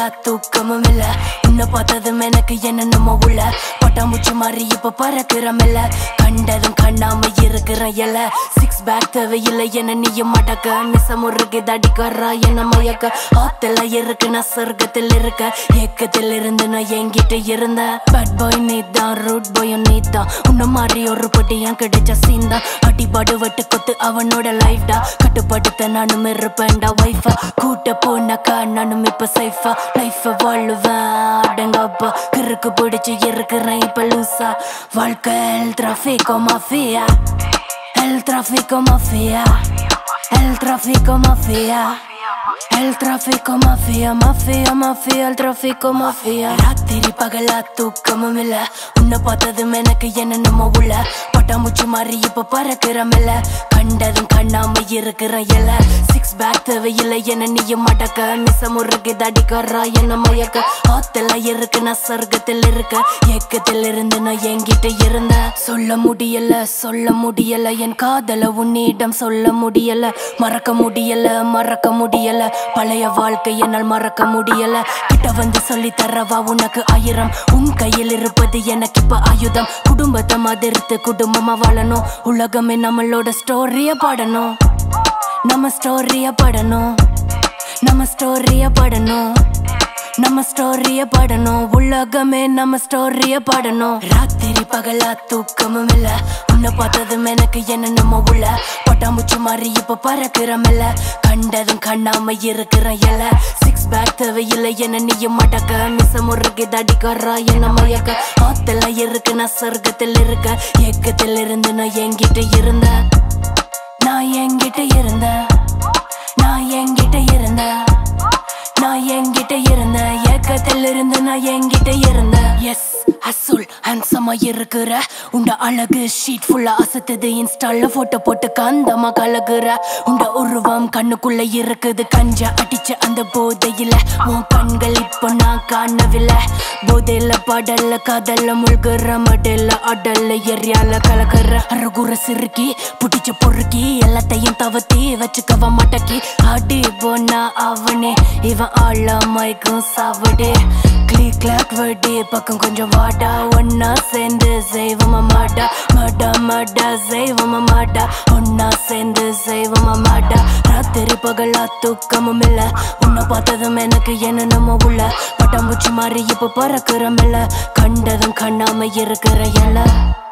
பகலா தூக்கமும் இல்ல உன்னை பார்த்ததும் எனக்கு என்னென்னமோ உள்ள பட்டாம்பூச்சி மாதிரி இப்ப பறக்கிற மெல்ல கண்டதும் கண்ணாம இருக்கிற எல சிக்ஸ் பேக் தேவையில்லை என்ன நீயும் மடக்க மிச முருகு தடிக்கறா என்ன மயக்க ஆத்துல இருக்கு நான் சொர்க்கத்தில் இருக்க ஏக்கத்தில் இருந்து நான் என்கிட்ட இருந்த பேட் பாய் நீ தான் ரூட் பாயும் நீ தான் உன்ன மாதிரி ஒரு பொட்டி என் கிடைச்ச சீன் தான் அடிபாடு வெட்டு கொத்து அவனோட லைஃப் டா கட்டுப்படுத்த நானும் இருப்பேன்டா வைஃபா கூட்ட போனாக்கா நானும் இப்ப சைஃபா லைஃப வாழுவேன் அடங்கப்பா கிறுக்கு பிடிச்சு இருக்கிறேன் இப்ப லூசா வாழ்க்கை எல் tráfico mafia el tráfico mafia el tráfico mafia El tráfico mafia, mafia, mafia, el tráfico mafia ராத்திரி பகலா தூக்கமும் இல்ல உன்னை பார்த்ததும் எனக்கு என்னென்னமோ உள்ள பட்டாம்பூச்சி மாதிரி இப்ப பறக்கிற மெல்ல கண்டதும் கண்ணாம இருக்கிற எல சிக்ஸ் பேக் தேவையில்லை என்ன நீயும் மடக்க மிச முருகு தடிக்கறா என்ன மயக்க ஆத்தல இருக்கு நான் சொர்க்கத்தில் இருக்க ஏக்கத்தில் இருந்து நான் என்கிட்ட இருந்த சொல்ல முடியல சொல்ல முடியல என் காதல உன்னிடம் சொல்ல முடியல மறக்க முடியல மறக்க முடியல பழைய வாழ்க்கை என்னால் மறக்க முடியல கிட்ட வந்து சொல்லி தரவா உனக்கு ஆயிரம் உன் கையில் இருப்பது எனக்கு இப்ப ஆயுதம் குடும்பத்தை மதிர்த்து குடும்பமா வாழணும் உலகமே நம்மளோட ஸ்டோரிய பாடணும் நம்ம ஸ்டோரிய பாடணும் நம்ம ஸ்டோரிய பாடணும் நம்ம ஸ்டோரிய பாடணும் உலகமே நம்ம ஸ்டோரிய பாடணும் ராத்திரி பகலா தூக்கமும் இல்ல உன்னை பார்த்ததும் எனக்கு என்னென்னமோ உள்ள பட்டாம்பூச்சி மாதிரி இப்ப பறக்கிற மெல்ல கண்டதும் கண்ணாம இருக்கிற எல சிக்ஸ் பேக் தேவையில்லை என்ன நீயும் மடக்க மிச முருகு தடிக்கறா என்ன மயக்க ஆத்தல இருக்கு நான் சொர்க்கத்தில் இருக்க ஏக்கத்தில் இருந்து நான் என்கிட்ட இருந்த நான் என்கிட்ட இருந்த நான் என்கிட்ட இருந்த நான் என்கிட்ட இருந்த ஏக்கத்தில் இருந்து நான் என்கிட்ட இருந்த எஸ் அசுல் ஹேண்ட்ஸமா இருக்கிற உண்ட அழகு ஷீட் ஃபுல்லா அசத்துது இன்ஸ்டால போட்டோ போட்டு கந்தமா கலகுற உண்ட உருவம் கண்ணுக்குள்ள இருக்குது கஞ்ச அடிச்ச அந்த போதையில உன் கண்கள் இப்போ நான் காணவில்லை போதையில படல்ல கதல்ல முழ்குற மடல்ல அடல்ல எரியால கலக்குற அருகுற சிறுக்கி புடிச்ச பொறுக்கி எல்லாத்தையும் தவத்தி வச்சுக்கவ மடக்கி அடி போனா அவனே இவன் ஆள மயக்கும் சாவடு கிளி கிளாக் வடி பக்கம் கொஞ்சம் வாடா ஒன்னா சேர்ந்து செய்வமா மாட்டா மாட்டா மாட்டா செய்வமா மாட்டா ஒன்னா சேர்ந்து செய்வமா மாட்டா ராத்திரி பகலா தூக்கமும் இல்ல உன்னை பார்த்ததும் எனக்கு என்னென்னமோ உள்ள பட்டாம்பூச்சி மாதிரி இப்ப பறக்கிற மெல்ல கண்டதும் கண்ணாம இருக்கிற எல